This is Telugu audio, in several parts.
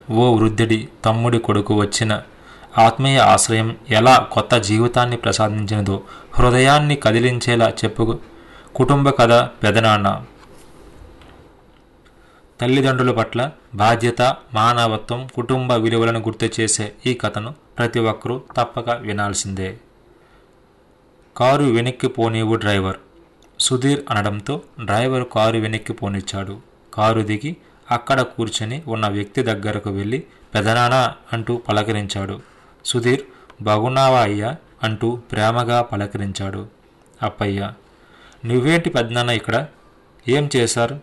ఓ వృద్ధుడి తమ్ముడి కొడుకు వచ్చిన ఆత్మీయ ఆశ్రయం ఎలా కొత్త జీవితాన్ని ప్రసాదించినదో హృదయాన్ని కదిలించేలా చెప్పు కుటుంబ కథ పెదనాన్న తల్లిదండ్రుల పట్ల బాధ్యత మానవత్వం కుటుంబ విలువలను గుర్తు చేసే ఈ కథను ప్రతి ఒక్కరూ తప్పక వినాల్సిందే కారు వెనక్కి పోనీవు డ్రైవర్ సుధీర్ అనడంతో డ్రైవర్ కారు వెనక్కి పోనిచ్చాడు కారు దిగి అక్కడ కూర్చొని ఉన్న వ్యక్తి దగ్గరకు వెళ్ళి పెదనానా అంటూ పలకరించాడు సుధీర్ బాగున్నావా అయ్యా అంటూ ప్రేమగా పలకరించాడు అప్పయ్య నువ్వేంటి పెద్దనాన్న ఇక్కడ ఏం చేశారు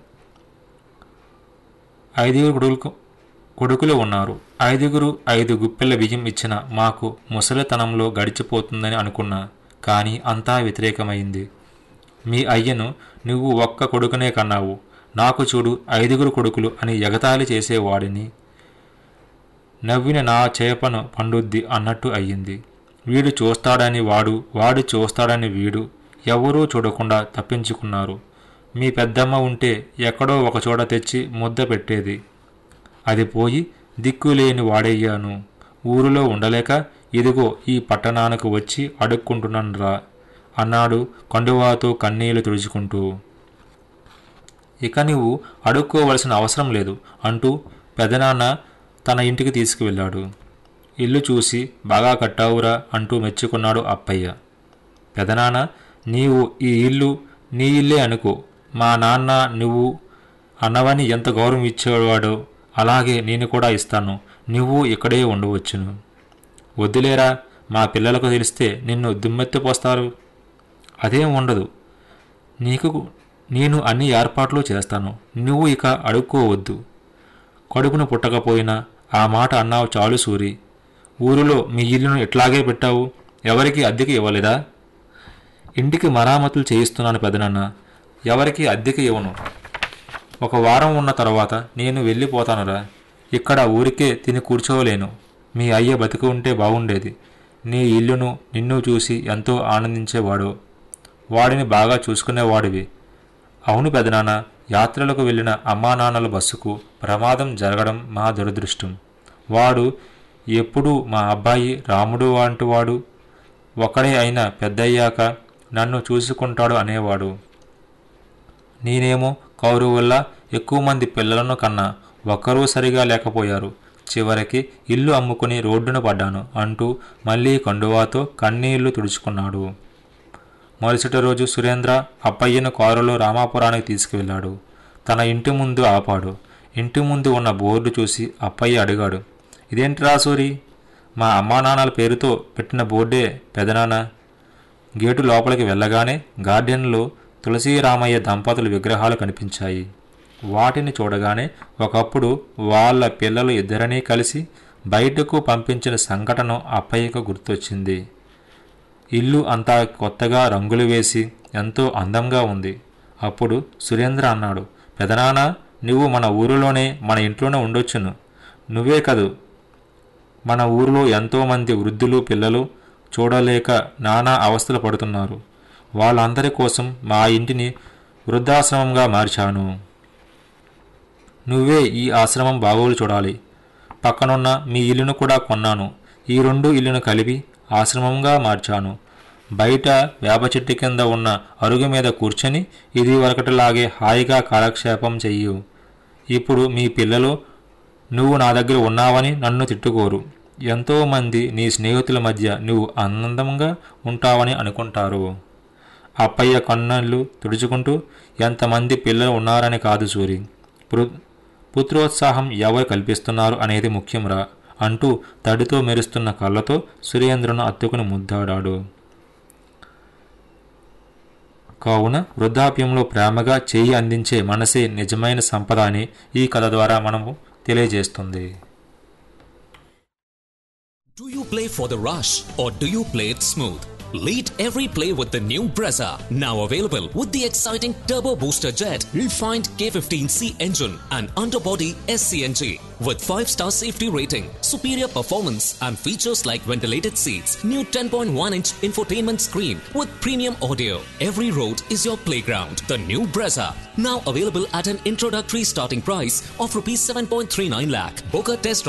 ఐదుగురు కొడుకు కొడుకులు ఉన్నారు ఐదుగురు ఐదు గుప్పెల బియ్యం ఇచ్చిన మాకు ముసలితనంలో గడిచిపోతుందని అనుకున్నా కానీ అంతా వ్యతిరేకమైంది మీ అయ్యను నువ్వు ఒక్క కొడుకునే కన్నావు నాకు చూడు ఐదుగురు కొడుకులు అని ఎగతాళి చేసేవాడిని నవ్విన నా చేపను పండుద్ది అన్నట్టు అయ్యింది వీడు చూస్తాడని వాడు వాడు చూస్తాడని వీడు ఎవరూ చూడకుండా తప్పించుకున్నారు మీ పెద్దమ్మ ఉంటే ఎక్కడో ఒక చోట తెచ్చి ముద్ద పెట్టేది అది పోయి దిక్కులేని వాడయ్యాను ఊరిలో ఉండలేక ఇదిగో ఈ పట్టణానికి వచ్చి అడుక్కుంటున్నానురా అన్నాడు కండువాతో కన్నీళ్లు తుడుచుకుంటూ ఇక నువ్వు అడుక్కోవలసిన అవసరం లేదు అంటూ పెదనాన్న తన ఇంటికి తీసుకువెళ్ళాడు ఇల్లు చూసి బాగా కట్టావురా అంటూ మెచ్చుకున్నాడు అప్పయ్య పెదనాన్న నీవు ఈ ఇల్లు నీ ఇల్లే అనుకో మా నాన్న నువ్వు అన్నవని ఎంత గౌరవం ఇచ్చేవాడో అలాగే నేను కూడా ఇస్తాను నువ్వు ఇక్కడే ఉండవచ్చును వద్దులేరా మా పిల్లలకు తెలిస్తే నిన్ను దుమ్మెత్తిపోస్తారు అదేం ఉండదు నీకు నేను అన్ని ఏర్పాట్లు చేస్తాను నువ్వు ఇక అడుక్కోవద్దు కడుపును పుట్టకపోయినా ఆ మాట అన్నావు చాలు సూరి ఊరిలో మీ ఇల్లును ఇట్లాగే పెట్టావు ఎవరికి అద్దెకి ఇవ్వలేదా ఇంటికి మరామతులు చేయిస్తున్నాను పెదనాన్న ఎవరికి అద్దెకి ఇవ్వను ఒక వారం ఉన్న తర్వాత నేను వెళ్ళిపోతానురా ఇక్కడ ఊరికే తిని కూర్చోలేను మీ అయ్య బతికి ఉంటే బాగుండేది నీ ఇల్లును నిన్ను చూసి ఎంతో ఆనందించేవాడు వాడిని బాగా చూసుకునేవాడివి అవును పెదనాన్న యాత్రలకు వెళ్ళిన అమ్మా నాన్నల బస్సుకు ప్రమాదం జరగడం మా దురదృష్టం వాడు ఎప్పుడూ మా అబ్బాయి రాముడు అంటువాడు ఒకడే అయినా పెద్దయ్యాక నన్ను చూసుకుంటాడు అనేవాడు నేనేమో కౌరవుల్లా ఎక్కువ మంది పిల్లలను కన్నా ఒక్కరూ సరిగా లేకపోయారు చివరికి ఇల్లు అమ్ముకుని రోడ్డున పడ్డాను అంటూ మళ్ళీ కండువాతో కన్నీళ్లు తుడుచుకున్నాడు మరుసటి రోజు సురేంద్ర అప్పయ్యను కారులో రామాపురానికి తీసుకువెళ్ళాడు తన ఇంటి ముందు ఆపాడు ఇంటి ముందు ఉన్న బోర్డు చూసి అప్పయ్య అడిగాడు ఇదేంటి రాసూరి మా అమ్మా నాన్నల పేరుతో పెట్టిన బోర్డే పెదనాన్న గేటు లోపలికి వెళ్ళగానే గార్డెన్లో తులసీరామయ్య దంపతుల విగ్రహాలు కనిపించాయి వాటిని చూడగానే ఒకప్పుడు వాళ్ళ పిల్లలు ఇద్దరినీ కలిసి బయటకు పంపించిన సంఘటన అప్పయ్యకు గుర్తొచ్చింది ఇల్లు అంతా కొత్తగా రంగులు వేసి ఎంతో అందంగా ఉంది అప్పుడు సురేంద్ర అన్నాడు పెదనాన్న నువ్వు మన ఊరిలోనే మన ఇంట్లోనే ఉండొచ్చును నువ్వే కదూ మన ఊరిలో ఎంతోమంది వృద్ధులు పిల్లలు చూడలేక నానా అవస్థలు పడుతున్నారు వాళ్ళందరి కోసం మా ఇంటిని వృద్ధాశ్రమంగా మార్చాను నువ్వే ఈ ఆశ్రమం బాగోలు చూడాలి పక్కనున్న మీ ఇల్లును కూడా కొన్నాను ఈ రెండు ఇల్లును కలిపి ఆశ్రమంగా మార్చాను బయట వేప చెట్టు కింద ఉన్న అరుగు మీద కూర్చొని ఇది వరకటిలాగే హాయిగా కాలక్షేపం చెయ్యు ఇప్పుడు మీ పిల్లలు నువ్వు నా దగ్గర ఉన్నావని నన్ను తిట్టుకోరు ఎంతోమంది నీ స్నేహితుల మధ్య నువ్వు ఆనందంగా ఉంటావని అనుకుంటారు అప్పయ్య కన్నళ్ళు తుడుచుకుంటూ ఎంతమంది పిల్లలు ఉన్నారని కాదు సూరి పుత్రోత్సాహం ఎవరు కల్పిస్తున్నారు అనేది ముఖ్యంరా అంటూ తడితో మెరుస్తున్న కళ్ళతో సురేంద్రను అత్తుకుని ముద్దాడాడు కావున వృద్ధాప్యంలో ప్రేమగా చేయి అందించే మనసే నిజమైన సంపద అని ఈ కథ ద్వారా మనము తెలియజేస్తుంది Do you play for the rush or do you play it smooth? Lead every play with the new Brezza, now available with the exciting turbo booster jet, refined K15C engine, and underbody SCNG. With 5-star safety rating, superior performance, and features like ventilated seats, new 10.1-inch infotainment screen with premium audio. Every road is your playground. The new Brezza, now available at an introductory starting price of Rs 7.39 lakh. Book a test